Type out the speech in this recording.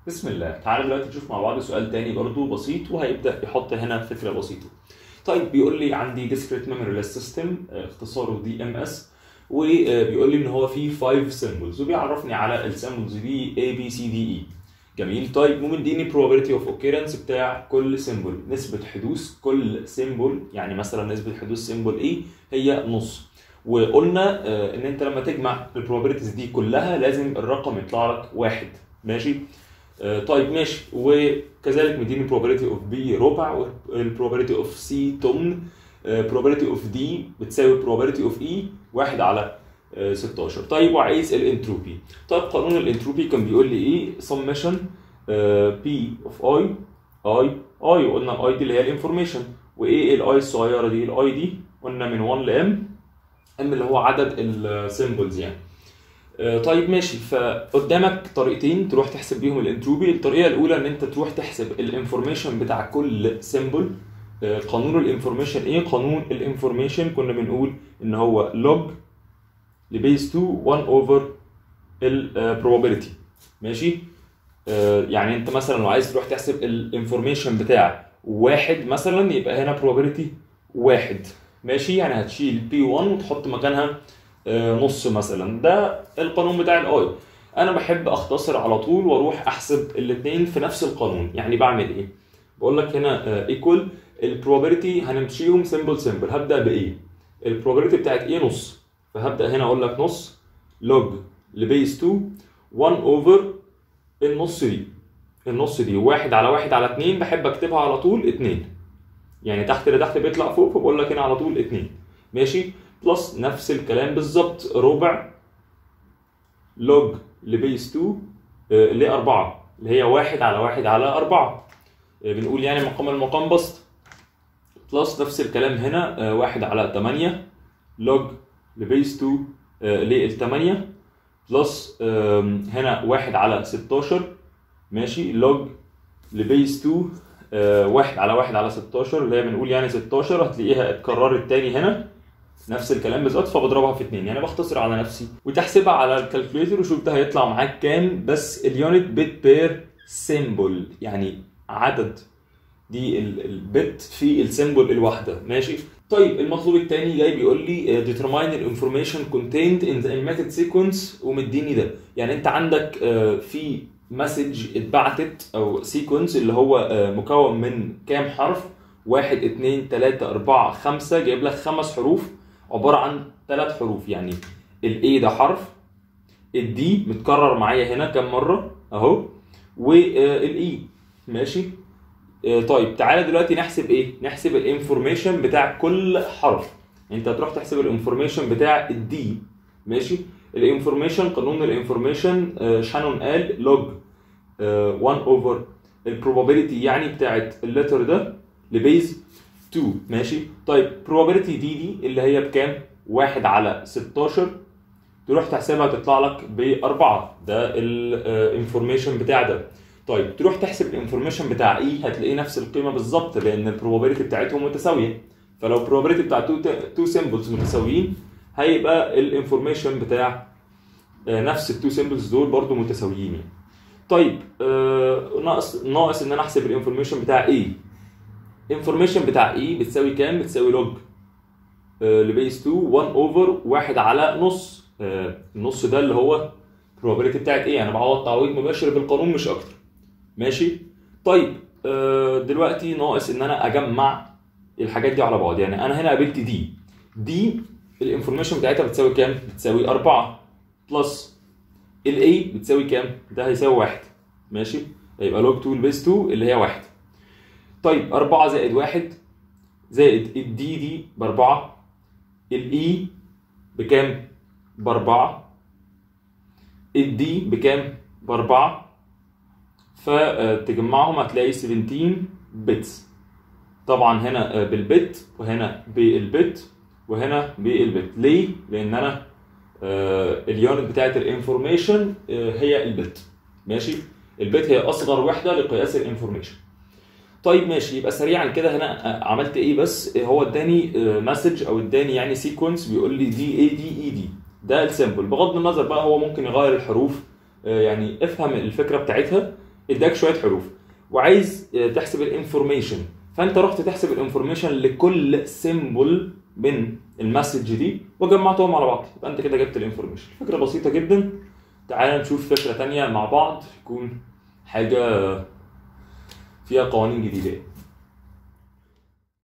بسم الله تعالى دلوقتي نشوف مع بعض سؤال تاني برضو بسيط وهيبدا يحط هنا فكره بسيطه طيب بيقول لي عندي discrete memory less system آه، اختصاره دي ام اس وبيقول لي ان هو فيه 5 symbols وبيعرفني على السيمبلز دي A B C D E جميل طيب ومديني probability of occurrence بتاع كل symbol نسبة حدوث كل symbol يعني مثلا نسبة حدوث symbol A هي نص وقلنا آه، ان انت لما تجمع البروبابيلتيز دي كلها لازم الرقم يطلع لك واحد ماشي آه، طيب ماشي وكذلك مديني probability of B ربع والبروبابيلتي of C تمن آه، probability of D بتساوي probability of E واحد على آه، 16 طيب وعايز الانتروبي طيب قانون الانتروبي كان بيقول لي ايه summation آه، P of I I I وقلنا الاي دي اللي هي الانفورميشن وايه الاي الصغيره دي الاي دي قلنا من 1 ل m ام اللي هو عدد السيمبلز يعني آه، طيب ماشي فقدامك طريقتين تروح تحسب بيهم الانتروبي الطريقه الاولى ان انت تروح تحسب الانفورميشن بتاع كل سيمبل قانون الانفورميشن ايه قانون الانفورميشن كنا بنقول ان هو لوج لبيز 2 1 اوفر البروبابيلتي ماشي آه، يعني انت مثلا لو عايز تروح تحسب الانفورميشن بتاع واحد مثلا يبقى هنا probability واحد ماشي يعني هتشيل بي 1 وتحط مكانها آه، نص مثلا ده القانون بتاع الاي انا بحب اختصر على طول واروح احسب الاثنين في نفس القانون يعني بعمل ايه بقول لك هنا ايكوال البروبابيلتي هنمشيهم سيمبل سيمبل هبدا بايه البروبابيلتي بتاعت ايه نص فهبدا هنا اقول لك نص لوج لبيس 2 1 اوفر النص دي النص دي واحد على واحد على اتنين بحب اكتبها على طول اتنين يعني تحت لتحت بيطلع فوق فبقول لك هنا على طول اتنين ماشي بلس نفس الكلام بالظبط ربع لوج لبيس 2 آه، اللي هي 4 اللي هي واحد على واحد على 4 آه، بنقول يعني مقام المقام بسط بلس نفس الكلام هنا آه، واحد على 8 لوج لبيس 2 لل 8 بلس آم، هنا واحد على 16 ماشي لوج لبيس 2 آه، واحد على واحد على 16 اللي هي بنقول يعني 16 هتلاقيها اتكررت تاني هنا نفس الكلام بالظبط فبضربها في اتنين يعني بختصر على نفسي وتحسبها على الكالكوليتر وشوف ده هيطلع معاك كام بس اليونت بت بير سيمبل يعني عدد دي ال- البت في السيمبل الواحده ماشي طيب المطلوب الثاني جاي بيقول لي uh, determine the information contained in the emitted sequence ومديني ده يعني انت عندك uh, في مسج اتبعتت او سيكونس اللي هو uh, مكون من كام حرف واحد اتنين تلاتة أربعة خمسة جايب لك خمس حروف عبارة عن ثلاث حروف يعني ال A ده حرف ال D متكرر معايا هنا كام مرة أهو وال E ماشي آه، طيب تعالى دلوقتي نحسب ايه؟ نحسب الانفورميشن بتاع كل حرف انت هتروح تحسب الانفورميشن بتاع الدي ماشي؟ الانفورميشن قانون الانفورميشن آه، شانون قال لوج 1 اوفر البروبابيلتي يعني بتاعت اللتر ده لبيز 2 ماشي؟ طيب probability دي دي اللي هي بكام؟ 1 على 16 تروح تحسبها تطلع لك بأربعة ده الانفورميشن بتاع ده طيب تروح تحسب الانفورميشن بتاع اي هتلاقيه نفس القيمه بالظبط لان البروبابيلتي بتاعتهم متساويه فلو البروبابيلتي بتاع تو تو سيمبلز متساويين هيبقى الانفورميشن بتاع آه، نفس التو سيمبلز دول برضو متساويين يعني. طيب آه، ناقص ناقص ان انا احسب الانفورميشن بتاع ايه انفورميشن بتاع ايه بتساوي كام بتساوي لوج لبيس 2 1 اوفر 1 على نص آه، النص ده اللي هو probability بتاعت ايه انا بعوض تعويض مباشر بالقانون مش اكتر ماشي طيب آه، دلوقتي ناقص ان انا اجمع الحاجات دي على بعض يعني انا هنا قابلت دي دي الانفورميشن بتاعتها بتساوي كام بتساوي 4 بلس الاي بتساوي كام ده هيساوي 1 ماشي هيبقى لوج 2 البيس 2 اللي هي 1 طيب 4 زائد 1 زائد الدي دي ب 4 الاي بكام ب 4 الدي بكام ب 4 فتجمعهم هتلاقي 17 بتس طبعا هنا آه، بالبت وهنا بالبت وهنا بالبت ليه لان انا آه، اليونت بتاعت الانفورميشن هي البت ماشي البت هي اصغر وحده لقياس الانفورميشن طيب ماشي يبقى سريعا كده هنا آه، عملت ايه بس آه، هو اداني مسج او اداني يعني سيكونس بيقول لي دي اي دي اي دي ده السيمبل بغض النظر بقى هو ممكن يغير الحروف آه، يعني افهم الفكره بتاعتها اداك شويه حروف وعايز آه، تحسب الانفورميشن فانت رحت تحسب الانفورميشن لكل سيمبل من المسج دي وجمعتهم على بعض يبقى انت كده جبت الانفورميشن فكره بسيطه جدا تعال نشوف فكره تانية مع بعض تكون حاجه فيها قوانين جديده